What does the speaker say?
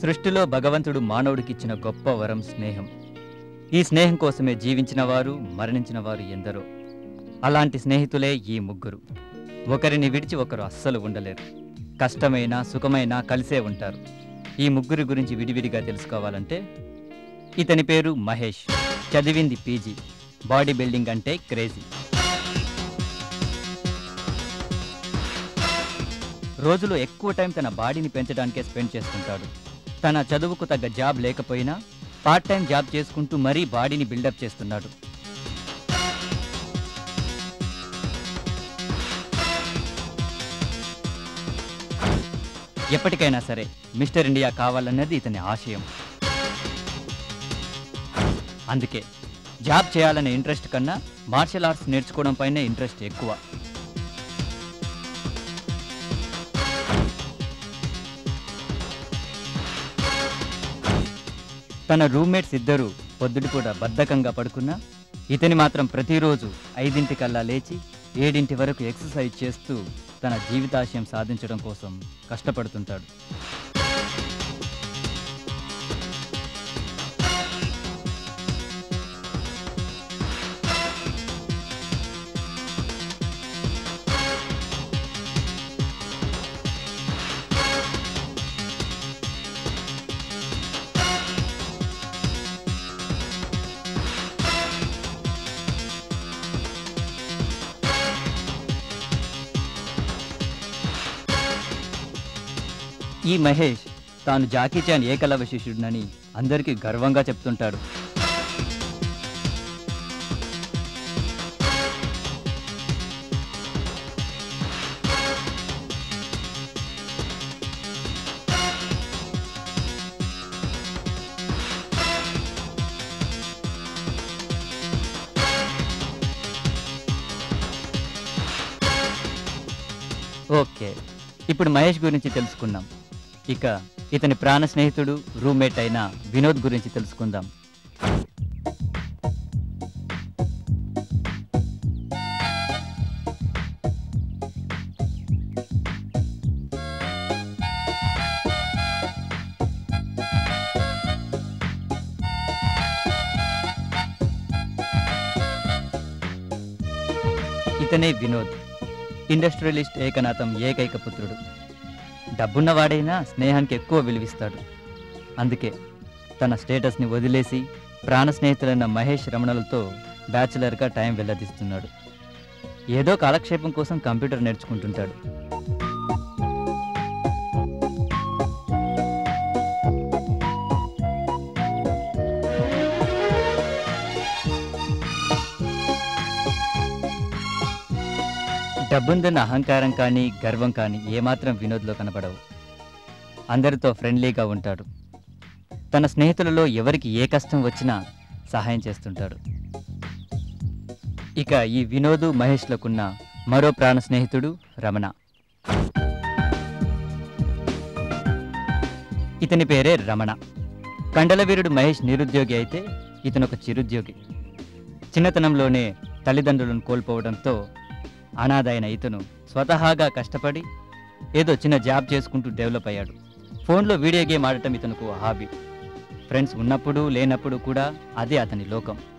సృష్టిలో భగవంతుడు మానవుడికిచ్చిన గొప్ప వరం స్నేహం ఈ స్నేహం కోసమే జీవించిన వారు మరణించిన వారు ఎందరో అలాంటి స్నేహితులే ఈ ముగ్గురు ఒకరిని విడిచి ఒకరు అస్సలు ఉండలేరు కష్టమైనా సుఖమైనా కలిసే ఉంటారు ఈ ముగ్గురి గురించి విడివిడిగా తెలుసుకోవాలంటే ఇతని పేరు మహేష్ చదివింది పీజీ బాడీ బిల్డింగ్ అంటే క్రేజీ రోజులో ఎక్కువ టైం తన బాడీని పెంచడానికే స్పెండ్ చేస్తుంటాడు తన చదువుకు తగ్గ జాబ్ లేకపోయినా పార్ట్ టైం జాబ్ చేసుకుంటూ మరీ బాడీని బిల్డప్ చేస్తున్నాడు ఎప్పటికైనా సరే మిస్టర్ ఇండియా కావాలన్నది ఇతని ఆశయం అందుకే జాబ్ చేయాలనే ఇంట్రెస్ట్ కన్నా మార్షల్ ఆర్ట్స్ నేర్చుకోవడం పైనే ఇంట్రెస్ట్ ఎక్కువ తన రూమ్మేట్స్ ఇద్దరు పొద్దుటిపూట బద్ధకంగా పడుకున్నా ఇతని మాత్రం ప్రతిరోజు ఐదింటికల్లా లేచి ఏడింటి వరకు ఎక్సర్సైజ్ చేస్తూ తన జీవితాశయం సాధించడం కోసం కష్టపడుతుంటాడు ఈ మహేష్ తాను జాకీ చాన్ ఏకలవ్య శిష్యుడినని అందరికీ గర్వంగా చెప్తుంటాడు ఓకే ఇప్పుడు మహేష్ గురించి తెలుసుకుందాం ఇక ఇతని ప్రాణ స్నేహితుడు రూమ్మేట్ అయిన వినోద్ గురించి తెలుసుకుందాం ఇతనే వినోద్ ఇండస్ట్రియలిస్ట్ ఏకనాథం ఏకైక పుత్రుడు డబ్బున్నవాడైనా స్నేహానికి ఎక్కువ విలువిస్తాడు అందుకే తన స్టేటస్ని వదిలేసి ప్రాణ స్నేహితులైన మహేష్ రమణలతో బ్యాచులర్గా టైం వెల్లదిస్తున్నాడు ఏదో కాలక్షేపం కోసం కంప్యూటర్ నేర్చుకుంటుంటాడు డబ్బుందన్న అహంకారం కానీ గర్వం కానీ ఏమాత్రం వినోద్లో కనపడవు అందరితో ఫ్రెండ్లీగా ఉంటాడు తన స్నేహితులలో ఎవరికి ఏ కష్టం వచ్చినా సహాయం చేస్తుంటాడు ఇక ఈ వినోదు మహేష్లకున్న మరో ప్రాణ స్నేహితుడు రమణ ఇతని పేరే రమణ కండలవీరుడు మహేష్ నిరుద్యోగి అయితే ఇతను ఒక చిరుద్యోగి చిన్నతనంలోనే తల్లిదండ్రులను కోల్పోవడంతో అనాథ అయిన ఇతను స్వతహాగా కష్టపడి ఏదో చిన్న జాబ్ చేసుకుంటూ డెవలప్ అయ్యాడు ఫోన్లో వీడియో గేమ్ ఆడటం ఇతనుకు హాబీ ఫ్రెండ్స్ ఉన్నప్పుడు లేనప్పుడు కూడా అదే అతని లోకం